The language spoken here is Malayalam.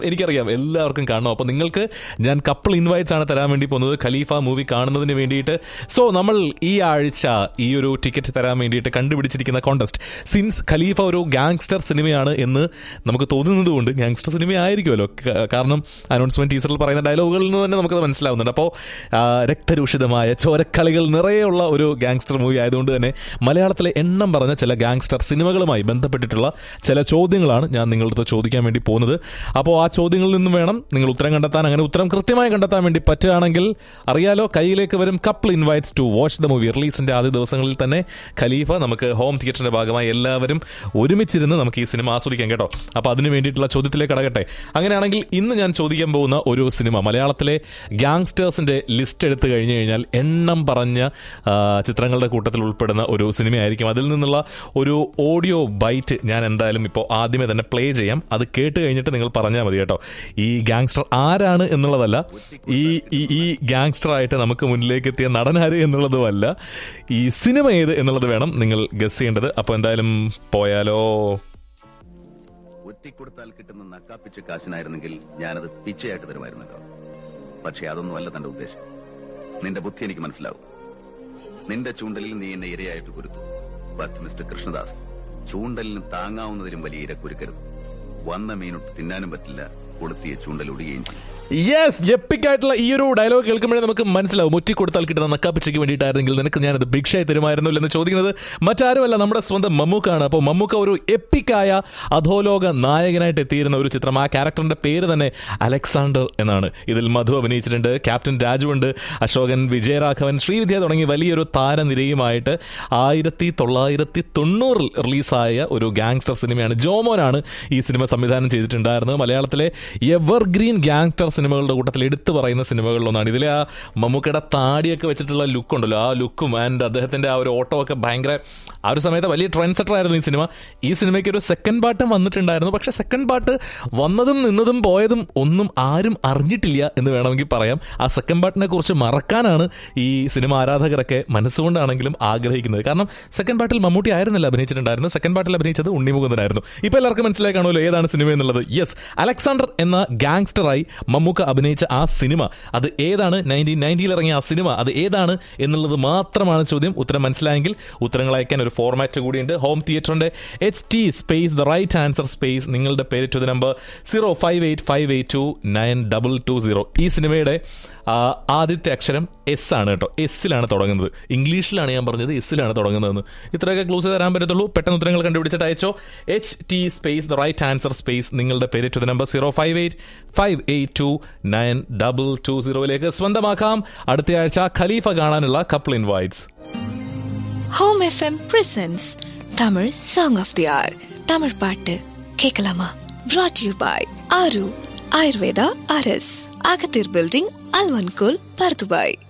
എനിക്കറിയാം എല്ലാവർക്കും കാണണം അപ്പോൾ നിങ്ങൾക്ക് ഞാൻ കപ്പിൾ ഇൻവൈറ്റ്സ് ആണ് തരാൻ വേണ്ടി പോകുന്നത് ഖലീഫ മൂവി കാണുന്നതിന് വേണ്ടിയിട്ട് സോ നമ്മൾ ഈ ആഴ്ച ഈ ഒരു ടിക്കറ്റ് തരാൻ വേണ്ടിയിട്ട് കണ്ടുപിടിച്ചിരിക്കുന്ന കോണ്ടസ്റ്റ് സിൻസ് ഖലീഫ ഒരു ഗാങ്സ്റ്റർ സിനിമയാണ് എന്ന് നമുക്ക് തോന്നുന്നത് കൊണ്ട് ഗാങ്സ്റ്റർ സിനിമ ആയിരിക്കുമല്ലോ ക- കാരണം അനൗൺസ്മെന്റ് ടീച്ചറിൽ പറയുന്ന ഡയലോഗുകളിൽ നിന്ന് തന്നെ നമുക്കത് മനസ്സിലാവുന്നുണ്ട് അപ്പോൾ ആ, രക്തരൂഷിതമായ ചോരക്കളികൾ നിറയെയുള്ള ഒരു ഗാങ്സ്റ്റർ മൂവി ആയതുകൊണ്ട് തന്നെ മലയാളത്തിലെ എണ്ണം പറഞ്ഞ ചില ഗാങ്സ്റ്റർ സിനിമകളുമായി ബന്ധപ്പെട്ടിട്ടുള്ള ചില ചോദ്യങ്ങളാണ് ഞാൻ നിങ്ങളുടെ അടുത്ത് ചോദിക്കാൻ വേണ്ടി പോകുന്നത് അപ്പോൾ ആ ചോദ്യങ്ങളിൽ നിന്നും വേണം നിങ്ങൾ ഉത്തരം കണ്ടെത്താൻ അങ്ങനെ ഉത്തരം കൃത്യമായി കണ്ടെത്താൻ വേണ്ടി പറ്റുകയാണെങ്കിൽ അറിയാലോ കയ്യിലേക്ക് വരും couple invites to watch the movie റിലീസിന്റെ ആദ്യ ദിവസങ്ങളിൽ തന്നെ ഖലീഫ നമുക്ക് ഹോം തിയേറ്ററിന്റെ ഭാഗമായി എല്ലാവരും ഒരുമിച്ചിരുന്ന് നമുക്ക് ഈ സിനിമ ആസ്വദിക്കാം കേട്ടോ അപ്പോൾ അതിന് വേണ്ടിയിട്ടുള്ള ചോദ്യത്തിലേക്ക് കടകട്ടെ അങ്ങനെയാണെങ്കിൽ ഇന്ന് ഞാൻ ചോദിക്കാൻ പോകുന്ന ഒരു സിനിമ മലയാളത്തിലെ ഗാങ്സ്റ്റേഴ്സിന്റെ ലിസ്റ്റ് എടുത്തു കഴിഞ്ഞു കഴിഞ്ഞാൽ എണ്ണം പറഞ്ഞ ആ, ചിത്രങ്ങളുടെ കൂട്ടത്തിൽ ഉൾപ്പെടുന്ന ഒരു സിനിമയായിരിക്കും അതിൽ നിന്നുള്ള ഒരു ഓഡിയോ ബൈറ്റ് ഞാൻ എന്തായാലും ഇപ്പോൾ ആദ്യമേ തന്നെ പ്ലേ ചെയ്യാം അത് കേട്ട് കഴിഞ്ഞിട്ട് നിങ്ങൾ പറഞ്ഞാൽ മതി കേട്ടോ ഈ ഗാങ്സ്റ്റർ ആരാണ് എന്നുള്ളതല്ല ഈ ഈ- ഈ ഗാങ്സ്റ്റർ ആയിട്ട് നമുക്ക് മുന്നിലേക്ക് എത്തിയ നടനാര് എന്നുള്ളതുമല്ല ഈ സിനിമ ഏത് എന്നുള്ളത് വേണം നിങ്ങൾ ഗസ് ചെയ്യേണ്ടത് അപ്പോൾ എന്തായാലും പോയാലോ ഒറ്റിക്കൊടുത്താൽ കിട്ടുന്ന നക്കാപ്പിച്ച കാശിനായിരുന്നെങ്കിൽ ഞാനത് പിച്ചയായിട്ട് തരുമായിരുന്നല്ലോ പക്ഷെ അതൊന്നും അല്ല തന്റെ ഉദ്ദേശം നിന്റെ ബുദ്ധി എനിക്ക് മനസ്സിലാവും നിന്റെ ചൂണ്ടലിൽ നീ എന്നെ ഇരയായിട്ട് കുരുത്തു ബട്ട് മിസ്റ്റർ കൃഷ്ണദാസ് ചൂണ്ടലിന് താങ്ങാവുന്നതിലും വലിയ ഇര കുരുക്കരുത് വന്ന മീനൊട്ട് തിന്നാനും പറ്റില്ല കൊളുത്തിയ ചൂണ്ടൽ ഒടിയുകയും ചെയ്യും യെസ് എപ്പിക്കായിട്ടുള്ള ഈ ഒരു ഡയലോഗ് കേൾക്കുമ്പോഴേ നമുക്ക് മനസ്സിലാവും മുറ്റി കൊടുത്താൽ കിട്ടുന്ന നക്കാപ്പിച്ചയ്ക്ക് വേണ്ടിയിട്ടായിരുന്നെങ്കിൽ നിനക്ക് ഞാനത് ഭിക്ഷയായി തരുമായിരുന്നില്ല എന്ന് ചോദിക്കുന്നത് മറ്റാരുമല്ല നമ്മുടെ സ്വന്തം മമ്മൂക്കാണ് അപ്പോൾ മമ്മൂക്ക ഒരു എപ്പിക്കായ അധോലോക നായകനായിട്ട് എത്തിയിരുന്ന ഒരു ചിത്രം ആ ക്യാരക്ടറിന്റെ പേര് തന്നെ അലക്സാണ്ടർ എന്നാണ് ഇതിൽ മധു അഭിനയിച്ചിട്ടുണ്ട് ക്യാപ്റ്റൻ രാജുവുണ്ട് അശോകൻ വിജയരാഘവൻ ശ്രീവിദ്യ തുടങ്ങി വലിയൊരു താരനിരയുമായിട്ട് ആയിരത്തി തൊള്ളായിരത്തി തൊണ്ണൂറിൽ റിലീസായ ഒരു ഗാങ്സ്റ്റർ സിനിമയാണ് ജോമോനാണ് ഈ സിനിമ സംവിധാനം ചെയ്തിട്ടുണ്ടായിരുന്നത് മലയാളത്തിലെ എവർഗ്രീൻ ഗാങ്സ്റ്റർ സിനിമകളുടെ കൂട്ടത്തിൽ എടുത്തു പറയുന്ന സിനിമകളിലൊന്നാണ് ഇതിലെ ആ മമ്മൂക്കയുടെ താടിയൊക്കെ വെച്ചിട്ടുള്ള ലുക്ക് ഉണ്ടല്ലോ ആ ലുക്കും ആൻഡ് അദ്ദേഹത്തിന്റെ ആ ഒരു ഓട്ടോ ഒക്കെ ഭയങ്കര ആ ഒരു സമയത്ത് വലിയ ട്രെൻഡ് സെറ്റർ ആയിരുന്നു ഈ സിനിമ ഈ സിനിമയ്ക്ക് ഒരു സെക്കൻഡ് പാർട്ടും വന്നിട്ടുണ്ടായിരുന്നു പക്ഷെ സെക്കൻഡ് പാർട്ട് വന്നതും നിന്നതും പോയതും ഒന്നും ആരും അറിഞ്ഞിട്ടില്ല എന്ന് വേണമെങ്കിൽ പറയാം ആ സെക്കൻഡ് പാർട്ടിനെ കുറിച്ച് മറക്കാനാണ് ഈ സിനിമ ആരാധകരൊക്കെ മനസ്സുകൊണ്ടാണെങ്കിലും ആഗ്രഹിക്കുന്നത് കാരണം സെക്കൻഡ് പാർട്ടിൽ മമ്മൂട്ടി ആയിരുന്നില്ല അഭിനയിച്ചിട്ടുണ്ടായിരുന്നു സെക്കൻഡ് പാർട്ടിൽ അഭിനയിച്ചത് ഉണ്ണിമുകുന്ദനായിരുന്നു ഇപ്പോൾ എല്ലാവർക്കും മനസ്സിലായി കാണുമല്ലോ ഏതാണ് സിനിമ എന്നുള്ളത് യെസ് അലക്സാണ്ടർ എന്ന ഗാങ്സ്റ്ററായി മമ്മൂക്ക അഭിനയിച്ച ആ സിനിമ അത് ഏതാണ് നയൻറ്റീൻ നയൻറ്റിയിൽ ഇറങ്ങിയ ആ സിനിമ അത് ഏതാണ് എന്നുള്ളത് മാത്രമാണ് ചോദ്യം ഉത്തരം മനസ്സിലായെങ്കിൽ ഉത്തരങ്ങൾ അയക്കാൻ ഒരു ഫോർമാറ്റ് കൂടിയുണ്ട് ഹോം തിയേറ്ററിന്റെ H T space the right answer space നിങ്ങളുടെ പേര് to the number zero five eight five eight two nine double two zero ഈ സിനിമയുടെ ആ, ആദ്യത്തെ അക്ഷരം എസ് ആണ് കേട്ടോ എസ്സിലാണ് തുടങ്ങുന്നത് ഇംഗ്ലീഷിലാണ് ഞാൻ പറഞ്ഞത് എസ്സിലാണ് തുടങ്ങുന്നതെന്ന് ഇത്രയൊക്കെ ക്ലൂസ് തരാൻ പറ്റത്തുള്ളൂ പെട്ടെന്ന് ഉത്തരങ്ങൾ കണ്ടുപിടിച്ചിട്ട് അയച്ചോ H T space the right answer space നിങ്ങളുടെ പേര് to the number zero five eight five eight two nine double two സീറോയിലേക്ക് സ്വന്തമാക്കാം അടുത്ത ആഴ്ച ഖലീഫ കാണാനുള്ള couple invites home FM presents Tamil song of the hour Tamil பாட்டு கேட்கலாமா brought யூ பாய் ஆரு ஆயுர்வேதா அரஸ் அகத்தீர் பில்டிங் அல்வன்கோல் பர்துபாய்